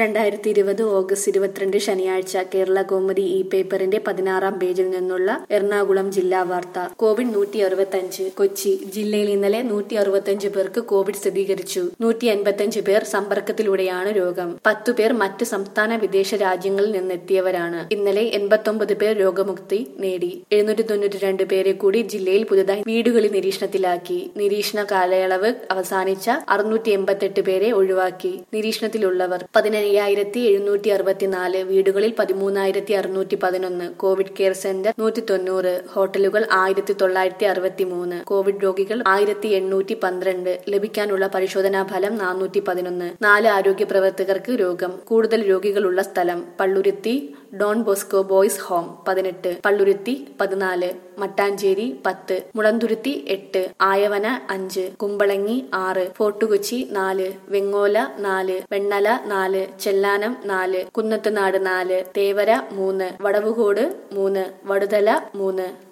രണ്ടായിരത്തി ഇരുപത് ഓഗസ്റ്റ് ഇരുപത്തിരണ്ട് ശനിയാഴ്ച കേരള കൗമുദി ഈ പേപ്പറിന്റെ പതിനാറാം പേജിൽ നിന്നുള്ള എറണാകുളം ജില്ലാ വാർത്ത കോവിഡ് നൂറ്റി അറുപത്തഞ്ച് കൊച്ചി ജില്ലയിൽ ഇന്നലെ നൂറ്റി അറുപത്തഞ്ച് പേർക്ക് കോവിഡ് സ്ഥിരീകരിച്ചു നൂറ്റി അൻപത്തഞ്ച് പേർ സമ്പർക്കത്തിലൂടെയാണ് രോഗം പത്തു പേർ മറ്റ് സംസ്ഥാന വിദേശ രാജ്യങ്ങളിൽ നിന്നെത്തിയവരാണ് ഇന്നലെ എൺപത്തൊമ്പത് പേർ രോഗമുക്തി നേടി എഴുന്നൂറ്റി തൊണ്ണൂറ്റി രണ്ട് പേരെ കൂടി ജില്ലയിൽ പുതുതായി വീടുകളിൽ നിരീക്ഷണത്തിലാക്കി നിരീക്ഷണ കാലയളവ് അവസാനിച്ച അറുന്നൂറ്റി എൺപത്തെട്ട് പേരെ ഒഴിവാക്കി നിരീക്ഷണത്തിലുള്ളവർ പതിനയ്യായിരത്തി എഴുന്നൂറ്റി അറുപത്തിനാല് വീടുകളിൽ പതിമൂന്നായിരത്തി അറുന്നൂറ്റി പതിനൊന്ന് കോവിഡ് കെയർ സെന്റർ നൂറ്റി തൊണ്ണൂറ് ഹോട്ടലുകൾ ആയിരത്തി തൊള്ളായിരത്തി അറുപത്തി മൂന്ന് കോവിഡ് രോഗികൾ ആയിരത്തി എണ്ണൂറ്റി പന്ത്രണ്ട് ലഭിക്കാനുള്ള പരിശോധനാ ഫലം നാനൂറ്റി പതിനൊന്ന് നാല് ആരോഗ്യ പ്രവർത്തകർക്ക് രോഗം കൂടുതൽ രോഗികളുള്ള സ്ഥലം Palluruthy Don Bosco boys home പതിനെട്ട് പള്ളുരുത്തി പതിനാല് മട്ടാഞ്ചേരി പത്ത് മുളന്തുരുത്തി എട്ട് ആയവന അഞ്ച് കുമ്പളങ്ങി ആറ് ഫോർട്ടുകൊച്ചി നാല് വെങ്ങോല നാല് വെണ്ണല നാല് ചെല്ലാനം നാല് കുന്നത്തുനാട് നാല് തേവര മൂന്ന് വടവുകോട് മൂന്ന് വടുതല മൂന്ന്